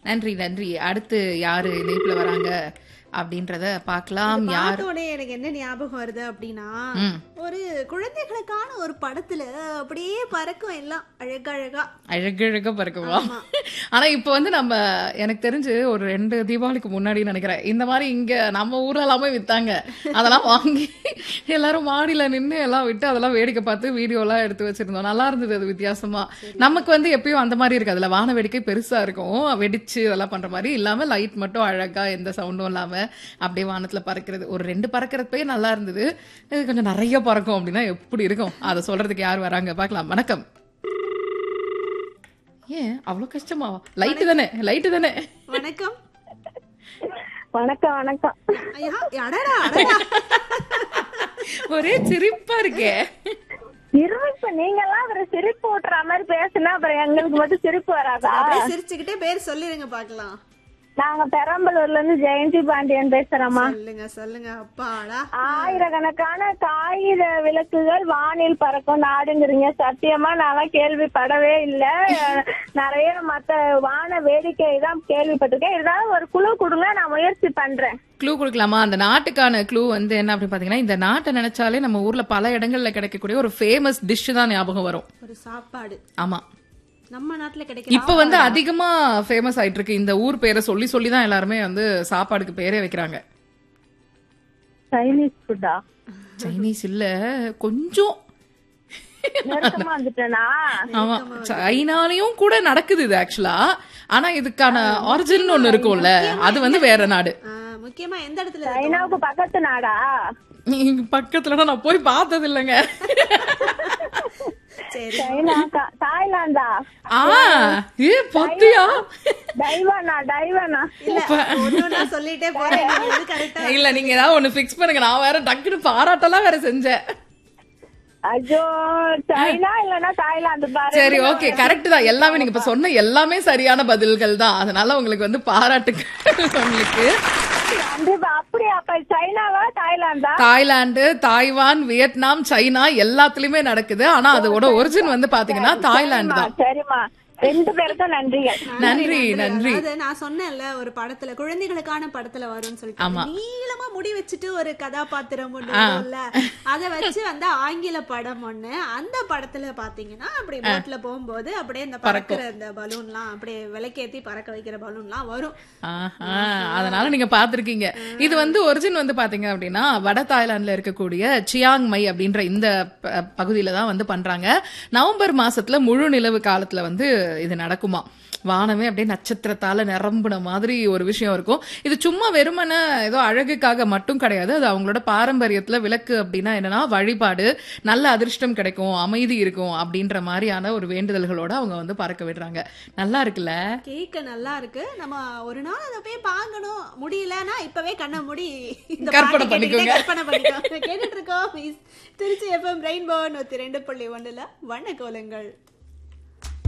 நன்றி நன்றி அடுத்து யாரு இணைப்புல வராங்க அப்படின்றத பார்க்கலாம் யார் பார்த்தோடனே எனக்கு என்ன ஞாபகம் வருது அப்படின்னா ம். ஒரு குழந்தைகளுக்கான ஒரு படத்துல அப்படியே பறக்கும் எல்லாம் அழகழகா அழகழகா பறக்குமா ஆனா இப்ப வந்து நம்ம எனக்கு தெரிஞ்சு ஒரு ரெண்டு தீபாவளிக்கு முன்னாடி நினைக்கிறேன் இந்த மாதிரி இங்க நம்ம ஊர்ல எல்லாமே வித்தாங்க அதெல்லாம் வாங்கி எல்லாரும் மாடியில நின்னு எல்லாம் விட்டு அதெல்லாம் வேடிக்கை பார்த்து வீடியோ எல்லாம் எடுத்து வச்சிருந்தோம் நல்லா இருந்தது அது வித்தியாசமா நமக்கு வந்து எப்பயும் அந்த மாதிரி இருக்கு அதுல வான வேடிக்கை பெருசா இருக்கும் வெடிச்சு இதெல்லாம் பண்ற மாதிரி இல்லாம லைட் மட்டும் அழகா எந்த சவுண்டும் இல்லாம அப்படியே வானத்துல பறக்கிறது ஒரு ரெண்டு பறக்கிறப்பே நல்லா இருந்தது இது கொஞ்சம் நிறைய பறக்கும் அப்படின்னா எப்படி இருக்கும் அதை சொல்றதுக்கு யார் வராங்க பார்க்கலாம் வணக்கம் ஏன் அவ்வளவு கஷ்டமாவா லைட்டு தானே லைட்டு தானே வணக்கம் வணக்கம் வணக்கம் ஐயா அடடா அடடா ஒரே சிரிப்பா இருக்கே சிரிப்பு நீங்க எல்லாம் ஒரு சிரிப்பு ஊட்டுற மாதிரி பேசுனா அப்புறம் எங்களுக்கு மட்டும் சிரிப்பு வராதா அப்படியே சிரிச்சுக்கிட்டே பேர் சொல்லிருங்க பாக்கலாம் நாங்க பெரம்பலூர்ல இருந்து ஜெயந்தி பாண்டியன் பேசுறோமா சொல்லுங்க சொல்லுங்க அப்பாடா ஆயிரக்கணக்கான காகித விளக்குகள் வானில் பறக்கும் நாடுங்கிறீங்க சத்தியமா நான் கேள்விப்படவே இல்ல நிறைய மத்த வான வேடிக்கை தான் கேள்விப்பட்டிருக்கேன் இருந்தாலும் ஒரு குழு கொடுங்க நான் முயற்சி பண்றேன் க்ளூ கொடுக்கலாமா அந்த நாட்டுக்கான க்ளூ வந்து என்ன அப்படின்னு பாத்தீங்கன்னா இந்த நாட்டை நினைச்சாலே நம்ம ஊர்ல பல இடங்கள்ல கிடைக்கக்கூடிய ஒரு ஃபேமஸ் டிஷ் தான் ஞாபகம் வரும் ஒரு சாப்பாடு ஆமா நம்ம நாட்டுல கிடைக்கிற இப்ப வந்து அதிகமா ஃபேமஸ் ஆயிட்டு இருக்கு இந்த ஊர் பேரை சொல்லி சொல்லி தான் எல்லாருமே வந்து சாப்பாடுக்கு பேரே வைக்கிறாங்க சைனீஸ் ஃபுட்டா சைனீஸ் இல்ல கொஞ்சம் நெருக்கமா வந்துட்டேனா ஆமா சைனாலையும் கூட நடக்குது இது ஆக்சுவலா ஆனா இதுக்கான ஆரிஜின் ஒண்ணு இருக்கும்ல அது வந்து வேற நாடு ஆ, முக்கியமா எந்த இடத்துல இருக்கு? சைனாவுக்கு பக்கத்து நாடா இங்க பக்கத்துல நான் போய் பார்த்தது இல்லைங்க சரி சைனா கா- தாய்லாந்தா ஆ ஏ பத்தியா டைவானா டைவானா இல்ல ஒன்னொன்னா சொல்லிட்டே போறேன் நீங்க எது கரெக்டா இல்ல நீங்க ஏதாவது ஒண்ணு ஃபிக்ஸ் பண்ணுங்க நான் வேற டக்குனு பாராட்டெல்லாம் வேற செஞ்சேன் ஐயோ சைனா இல்லனா தாய்லாந்து பாரு சரி ஓகே கரெக்ட் தான் எல்லாமே நீங்க இப்ப சொன்ன எல்லாமே சரியான பதில்கள் தான் அதனால உங்களுக்கு வந்து பாராட்டுகள் உங்களுக்கு கண்டிப்பா அப்படியா அப்ப சைனாவா தாய்லாந்தா தாய்லாந்து தாய்வான் வியட்நாம் சைனா எல்லாத்துலயுமே நடக்குது ஆனா அதோட ஒரிஜின் வந்து பாத்தீங்கன்னா தாய்லாந்து தான் சரிம்மா ரெண்டு பேருக்கும் நன்றிகள் நன்றி நன்றி அதாவது நான் சொன்னேன்ல ஒரு படத்துல குழந்தைகளுக்கான படத்துல வரும்னு சொல்லிட்டு நீளமா முடி வச்சுட்டு ஒரு கதாபாத்திரம் ஒண்ணு வரும்ல அத வச்சு வந்து ஆங்கில படம் ஒண்ணு அந்த படத்துல பாத்தீங்கன்னா அப்படி போட்ல போகும்போது அப்படியே இந்த பறக்கிற இந்த பலூன்லாம் அப்படியே விளக்கேத்தி பறக்க வைக்கிற பலூன்லாம் வரும் ஆஹா அதனால நீங்க பாத்திருக்கீங்க இது வந்து ஒரிஜின் வந்து பாத்தீங்க அப்படின்னா வட தாய்லாந்துல இருக்கக்கூடிய சியாங் மை அப்படின்ற இந்த ப- பகுதியில தான் வந்து பண்றாங்க நவம்பர் மாசத்துல முழு நிலவு காலத்துல வந்து இது நடக்குமா வானமே அப்படியே நட்சத்திரத்தால நிரம்புன மாதிரி ஒரு விஷயம் இருக்கும் இது சும்மா வெறுமனே ஏதோ அழகுக்காக மட்டும் கிடையாது அது அவங்களோட பாரம்பரியத்துல விளக்கு அப்படின்னா என்னன்னா வழிபாடு நல்ல அதிர்ஷ்டம் கிடைக்கும் அமைதி இருக்கும் அப்படின்ற மாதிரியான ஒரு வேண்டுதல்களோட அவங்க வந்து பறக்க விடுறாங்க நல்லா இருக்குல்ல கேட்க நல்லா இருக்கு நம்ம ஒரு நாள் அதை போய் பார்க்கணும் முடியலன்னா இப்பவே கண்ணை மூடி இந்த கற்பனை பாட்டு கேட்டுக்கிட்டே பண்ணிக்கோங்க. கற்பனை பண்ணிக்கோங்க கேட்டுட்டு இருக்கோம் திருச்சி எஃப்எம் ரெயின்போ நூத்தி ரெண்டு புள்ளி ஒண்ணுல வண்ண கோலங்கள்